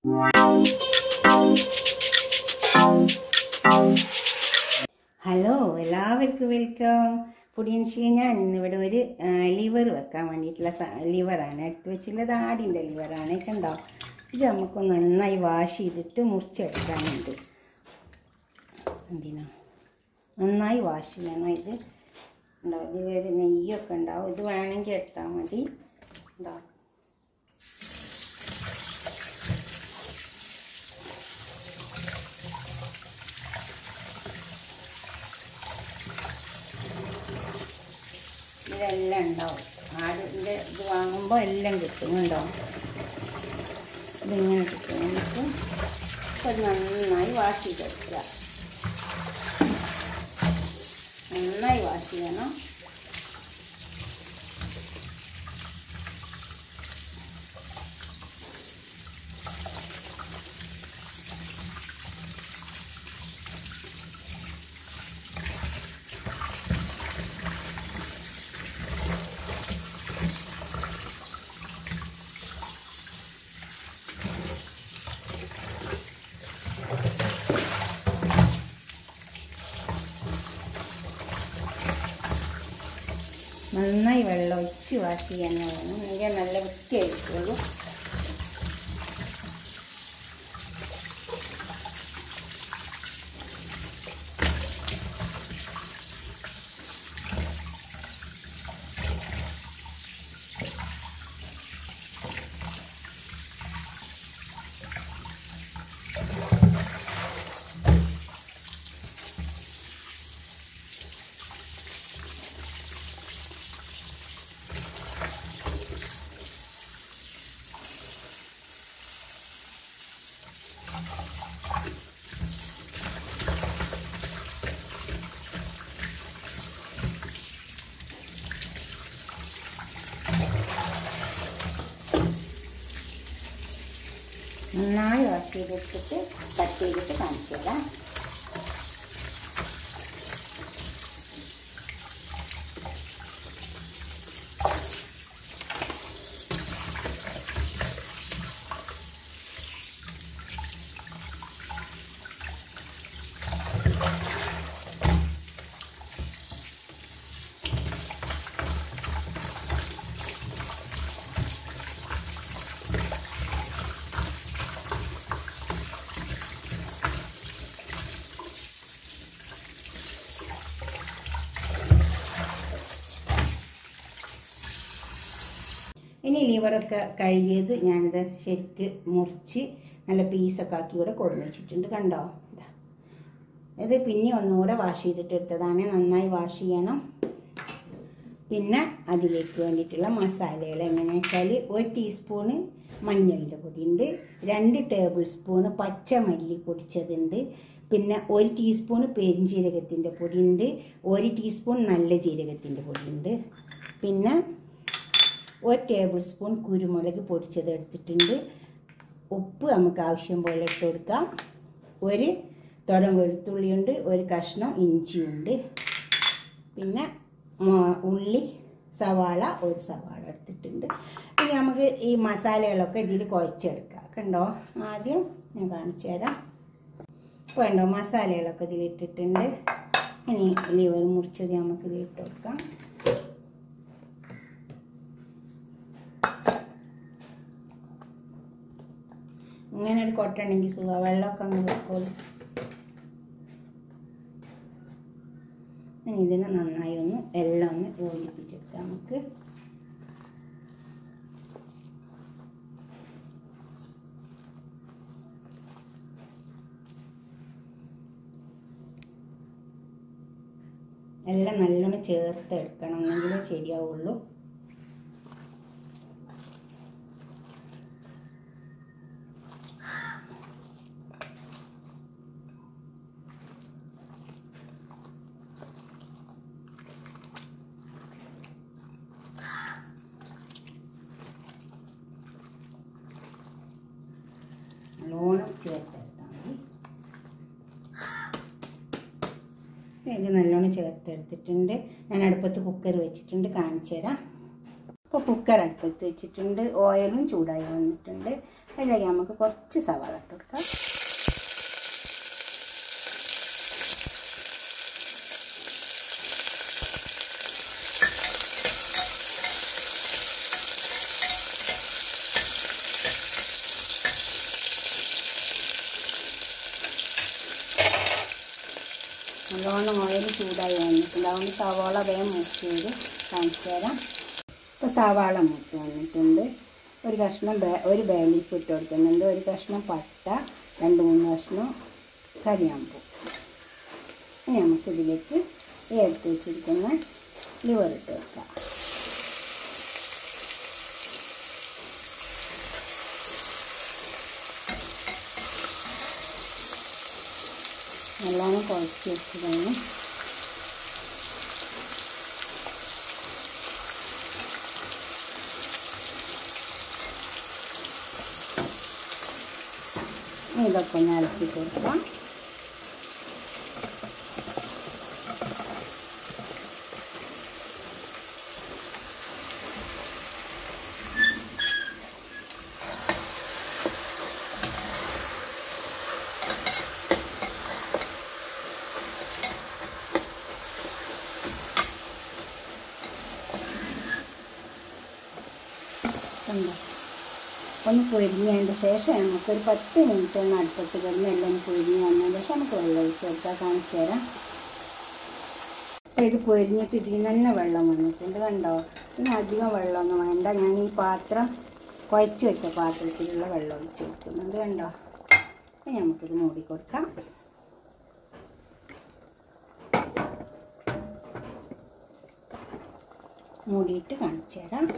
hello എല്ലാവർക്കും welcome പുടിയൻഷി ഞാൻ ഇന്നിവിടെ ഒരു ലിവർ വെക്കാൻ വേണ്ടിയിട്ടുള്ള ലിവറാണ് എടുത്ത് വെച്ചുള്ളത് ആടിൻ്റെ ലിവറാണ് കണ്ടോ ഇത് നമുക്ക് നന്നായി വാഷ് ചെയ്തിട്ട് മുറിച്ചെടുക്കാനുണ്ട് എന്തിനാ നന്നായി വാഷ് ചെയ്യണം ഇത് ഉണ്ടോ ഇതിലൊരു നെയ്യൊക്കെ ഉണ്ടാവും ഇത് വേണമെങ്കിൽ എടുത്താൽ മതി ഉണ്ടോ ഇതെല്ലാം ഉണ്ടാവും ആടിൻ്റെ ഇത് വാങ്ങുമ്പോൾ എല്ലാം കിട്ടും ഉണ്ടോ ഇതിങ്ങനെ കിട്ടും നമുക്ക് അത് നന്നായി വാഷ് ചെയ്തെടുക്കുക നന്നായി വാഷ് ചെയ്യണം നന്നായി വെള്ളം ഒഴിച്ച് വാഷ് ചെയ്യാൻ വേണം എങ്കിൽ നല്ല വൃത്തിയായിരിക്കുള്ളൂ നന്നായി വാഷ് ചെയ്തെടുത്തിട്ട് കട്ട് ചെയ്തിട്ട് കാണിച്ചു തരാം ഇനി ലിവറൊക്കെ കഴുകിയത് ഞാനിത് ശരിക്ക് മുറിച്ച് നല്ല പീസൊക്കെ ആക്കി ഇവിടെ കൊടുന്ന് വെച്ചിട്ടുണ്ട് കണ്ടോ ഇതാ ഇത് പിന്നെ ഒന്നുകൂടെ വാഷ് ചെയ്തിട്ട് എടുത്തതാണ് നന്നായി വാഷ് ചെയ്യണം പിന്നെ അതിലേക്ക് വേണ്ടിയിട്ടുള്ള മസാലകൾ എങ്ങനെയാണെന്ന് വെച്ചാൽ ഒരു ടീസ്പൂണ് മഞ്ഞളിൻ്റെ പൊടിയുണ്ട് രണ്ട് ടേബിൾ സ്പൂണ് പച്ചമല്ലി പൊടിച്ചതുണ്ട് പിന്നെ ഒരു ടീസ്പൂണ് പെരിഞ്ജീരകത്തിൻ്റെ പൊടിയുണ്ട് ഒരു ടീസ്പൂൺ നല്ല ജീരകത്തിൻ്റെ പൊടിയുണ്ട് പിന്നെ ഒരു ടേബിൾ സ്പൂൺ കുരുമുളക് പൊടിച്ചത് എടുത്തിട്ടുണ്ട് ഉപ്പ് നമുക്ക് ആവശ്യം പോലെ ഇട്ട് കൊടുക്കാം ഒരു തുടം വെളുത്തുള്ളിയുണ്ട് ഒരു കഷ്ണം ഇഞ്ചിയുണ്ട് പിന്നെ ഉള്ളി സവാള ഒരു സവാള എടുത്തിട്ടുണ്ട് ഇനി നമുക്ക് ഈ മസാലകളൊക്കെ ഇതിൽ കുഴച്ചെടുക്കാം കണ്ടോ ആദ്യം ഞാൻ കാണിച്ചു തരാം വേണ്ടോ മസാലകളൊക്കെ ഇതിലിട്ടിട്ടുണ്ട് ഇനി ലിവർ മുറിച്ചത് നമുക്ക് ഇതിലിട്ട് കൊടുക്കാം ഇങ്ങനെ ഒരു കൊട്ടുണ്ടെങ്കിൽ സുഖ വെള്ളമൊക്കെ അങ്ങ് വെക്കോളൂ ഇനി ഇതിനെ നന്നായി ഒന്ന് എല്ലാം ഒന്ന് യോജിപ്പിച്ചെടുക്കാം നമുക്ക് എല്ലാം നല്ലോണം ചേർത്ത് എടുക്കണം എന്നെങ്കിലേ ശരിയാവുള്ളൂ നല്ലോണം ചേർത്തെടുത്താൽ മതി ഇത് നല്ലോണം ചേർത്തെടുത്തിട്ടുണ്ട് ഞാൻ അടുപ്പത്ത് കുക്കർ വെച്ചിട്ടുണ്ട് കാണിച്ചു തരാം ഇപ്പോൾ കുക്കർ അടുപ്പത്ത് വെച്ചിട്ടുണ്ട് ഓയിലും ചൂടായി വന്നിട്ടുണ്ട് അതിലേക്ക് നമുക്ക് കുറച്ച് സവാള ഇട്ട് കൊടുക്കാം നല്ലോണം ഓയിൽ ചൂടായി വന്നിട്ടുണ്ട് അതുകൊണ്ട് സവാള വേഗം മൂത്ത് ചെയ്ത് കാണിച്ചു തരാം ഇപ്പോൾ സവാള മൂത്ത് വന്നിട്ടുണ്ട് ഒരു കഷ്ണം ബേ ഒരു ബേ ലീഫ് ഇട്ട് കൊടുക്കുന്നുണ്ട് ഒരു കഷ്ണം പട്ട രണ്ട് മൂന്ന് കഷ്ണം കരിയാമ്പൂ ഇനി നമുക്കിതിലേക്ക് എടുത്ത് വെച്ചിരിക്കുന്ന ലിവർ ഇട്ട് വെക്കാം നല്ലോണം കുഴച്ച് വെച്ചതാണ് ഇതൊക്കെ ഒന്ന് ഇളക്കി കൊടുക്കാം കണ്ടോ ഒന്ന് പൊരിഞ്ഞതിൻ്റെ ശേഷം നമുക്കൊരു പത്ത് മിനിറ്റ് ഒന്ന് അടുപ്പത്ത് കിടന്ന് എല്ലാം പൊരിഞ്ഞ് വന്നതിന് ശേഷം നമുക്ക് വെള്ളം ഒഴിച്ച് കൊടുക്കാം കാണിച്ചു തരാം അപ്പോൾ ഇത് പൊരിഞ്ഞിട്ട് ഇതിൽ നിന്ന് തന്നെ വെള്ളം വന്നിട്ടുണ്ട് കണ്ടോ ഇനി അധികം വെള്ളമൊന്നും വേണ്ട ഞാൻ ഈ പാത്രം കുഴച്ച് വെച്ച പാത്രത്തിലുള്ള വെള്ളം ഒഴിച്ച് കൊടുക്കുന്നുണ്ട് കണ്ടോ അപ്പം നമുക്കിത് മൂടി കൊടുക്കാം മൂടിയിട്ട് കാണിച്ചു തരാം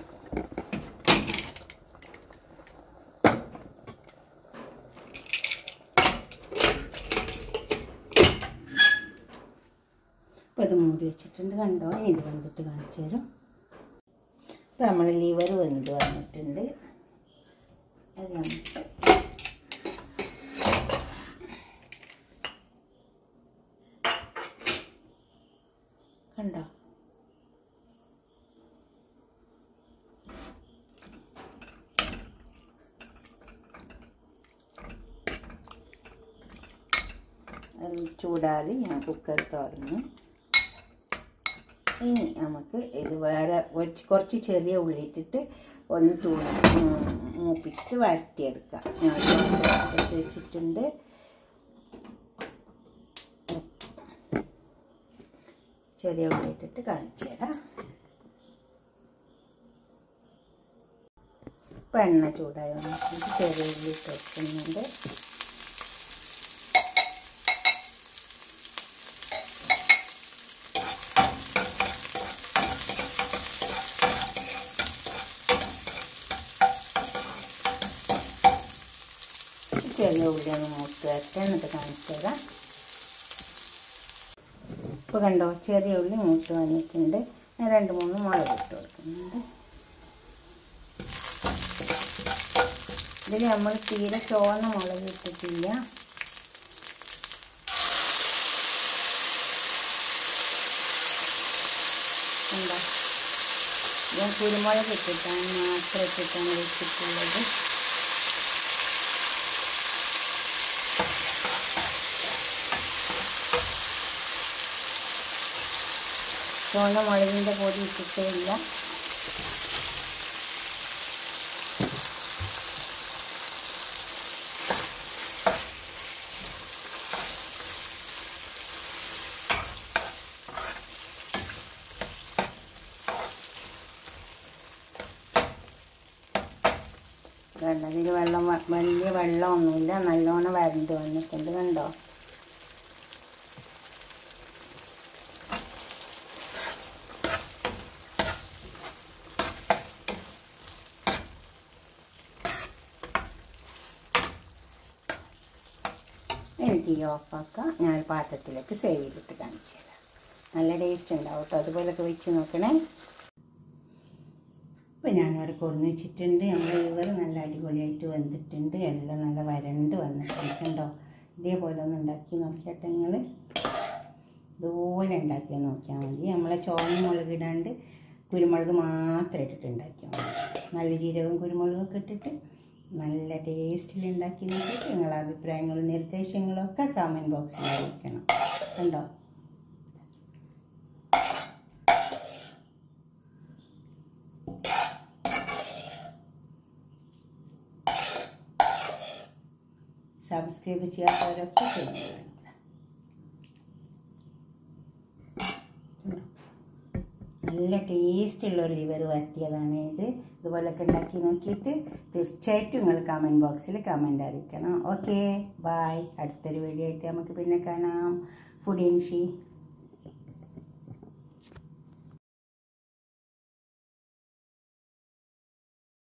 അപ്പോൾ ഇത് മൂടി വെച്ചിട്ടുണ്ട് കണ്ടോ ഇനി ഇത് വെന്തിട്ട് കാണിച്ചു തരും ഇപ്പോൾ നമ്മൾ ലിവർ വെന്ത് വന്നിട്ടുണ്ട് അത് നമുക്ക് കണ്ടോ അത് ചൂടാറി ഞാൻ കുക്കർ തുറന്ന് ഇനി നമുക്ക് ഇത് വേറെ കുറച്ച് കുറച്ച് ചെറിയ ഉള്ളി ഇട്ടിട്ട് ഒന്ന് തൂണി മൂപ്പിച്ചിട്ട് വരട്ടിയെടുക്കാം ഞാൻ ഒരു പാത്രത്തിൽ വെച്ചിട്ടുണ്ട് ചെറിയ ഉള്ളി ഇട്ടിട്ട് കാണിച്ചു തരാം ഇപ്പം എണ്ണ ചൂടായി വന്നിട്ട് ചെറിയ ഉള്ളി ഇട്ട് വെക്കുന്നുണ്ട് ചെറിയ ഉള്ളി ഒന്ന് മൂത്ത് വരട്ടെ എന്നിട്ട് കാണിച്ചു തരാം ഇപ്പോൾ കണ്ടോ ചെറിയ ഉള്ളി മൂത്ത് വന്നിട്ടുണ്ട് ഞാൻ രണ്ട് മൂന്ന് മുളക് ഇട്ട് കൊടുക്കുന്നുണ്ട് ഇതിൽ നമ്മൾ തീരെ ചുവന്ന മുളക് ഇട്ടിട്ടില്ല കണ്ടോ ഞാൻ കുരുമുളക് ഇട്ടിട്ടാണ് മാത്രം ഇട്ടിട്ടാണ് വെച്ചിട്ടുള്ളത് ചുവന്ന മുളകിൻ്റെ പൊടി ഇട്ടിട്ടേ ഇല്ല വെള്ളത്തിൽ വെള്ളം വ- വലിയ വെള്ളമൊന്നുമില്ല നല്ലോണം വരണ്ട് വന്നിട്ടുണ്ട് കണ്ടോ എനിക്ക് ഈ ഓഫാക്കാം ഞാൻ ഒരു പാത്രത്തിലേക്ക് സേവ് ചെയ്തിട്ട് കാണിച്ചു തരാം നല്ല ടേസ്റ്റ് ഉണ്ടാവും കേട്ടോ അതുപോലൊക്കെ വെച്ച് നോക്കണേ ഇപ്പോൾ ഞാനവിടെ കൊണ്ടു വെച്ചിട്ടുണ്ട് നമ്മൾ ഇവർ നല്ല അടിപൊളിയായിട്ട് വെന്തിട്ടുണ്ട് എല്ലാം നല്ല വരണ്ട് വന്നിട്ടുണ്ട് കണ്ടോ ഇതേപോലെ ഒന്ന് ഉണ്ടാക്കി നോക്കിയാട്ടെ നിങ്ങൾ ഇതുപോലെ ഉണ്ടാക്കി നോക്കിയാൽ മതി നമ്മളെ ചുവന്ന മുളക് ഇടാണ്ട് കുരുമുളക് മാത്രം ഇട്ടിട്ട് ഉണ്ടാക്കിയാൽ മതി നല്ല ജീരകവും കുരുമുളകൊക്കെ ഇട്ടിട്ട് നല്ല ടേസ്റ്റിൽ ഉണ്ടാക്കി നോക്കിയിട്ട് നിങ്ങളുടെ അഭിപ്രായങ്ങളും നിർദ്ദേശങ്ങളും ഒക്കെ കമൻറ്റ് ബോക്സിൽ അറിയിക്കണം കണ്ടോ സബ്സ്ക്രൈബ് ചെയ്യാത്തവരൊക്കെ ചെയ്യുന്നത് നല്ല ടേസ്റ്റുള്ള ഒരു ലിവർ വരട്ടിയതാണ് ഇത് ഇതുപോലൊക്കെ ഉണ്ടാക്കി നോക്കിയിട്ട് തീർച്ചയായിട്ടും നിങ്ങൾ കമൻറ്റ് ബോക്സിൽ കമൻറ്റ് അറിയിക്കണം ഓക്കെ ബായ് അടുത്തൊരു വീഡിയോ ആയിട്ട് നമുക്ക് പിന്നെ കാണാം ഫുഡ് ഇൻഷി